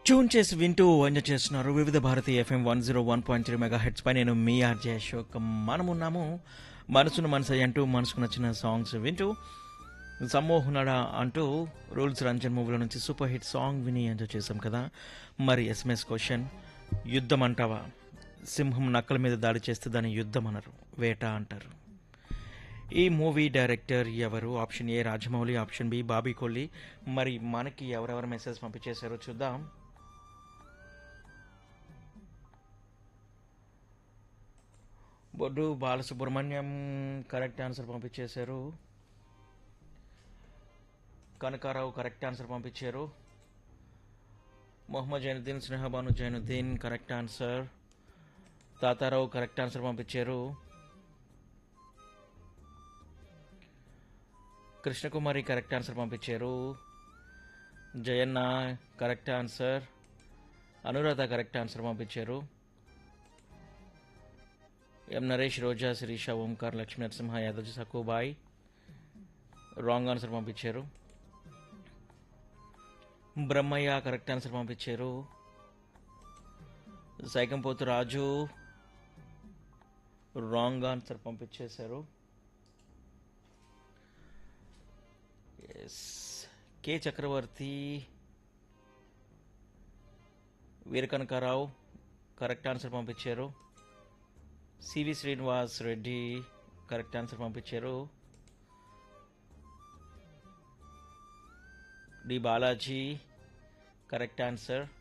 tune చేసి వింటూ enjoy చేస్తున్నారు Vividh Bharati FM one zero one point three megahertz పై నేను మీ ఆర్జే అశోక్ మనమున్నాము మనసును మనసు అంటూ మనసుకు నచ్చిన సాంగ్స్ వింటూ సమ్మోహనడ అంటూ రూల్స్ రంజన్ మూవీలో నుంచి సూపర్ హిట్ సాంగ్ విని ఎంజాయ్ చేసాం కదా మరి ఎస్ఎంఎస్ క్వశ్చన్ యుద్ధం అంటావా సింహం నక్కల మీద దాడి చేస్తే దాన్ని యుద్ధం అనరు వేట అంటారు ఈ మూవీ డైరెక్టర్ ఎవరు option A Rajamouli option B Bobby Kolli మరి మనకి ఎవరెవరు మెసేజ్ పంపించేశారో చూద్దాం బొడ్డు బాలసుబ్రహ్మణ్యం కరెక్ట్ ఆన్సర్ పంపించేశారు కనకారావు కరెక్ట్ ఆన్సర్ పంపించారు Mohammed Zainuddin Snehabanu Zainuddin correct answer Tatarao correct answer పంపించారు కృష్ణకుమారి కరెక్ట్ ఆన్సర్ పంపించారు Jayanna correct answer Anuradha correct answer పంపించారు M Naresh Roja Sirisha Omkar Lakshmi Narasimha Yadav Sakkubai wrong answer పంపించారు బ్రహ్మయ్య కరెక్ట్ ఆన్సర్ పంపించారు సైకంపోతు రాజు రాంగ్ ఆన్సర్ పంపించేశారు S K Chakravarthi Veerakanakarao correct answer పంపించారు CV Srinivas Reddy correct answer పంపించారు డి బాలాజీ కరెక్ట్ ఆన్సర్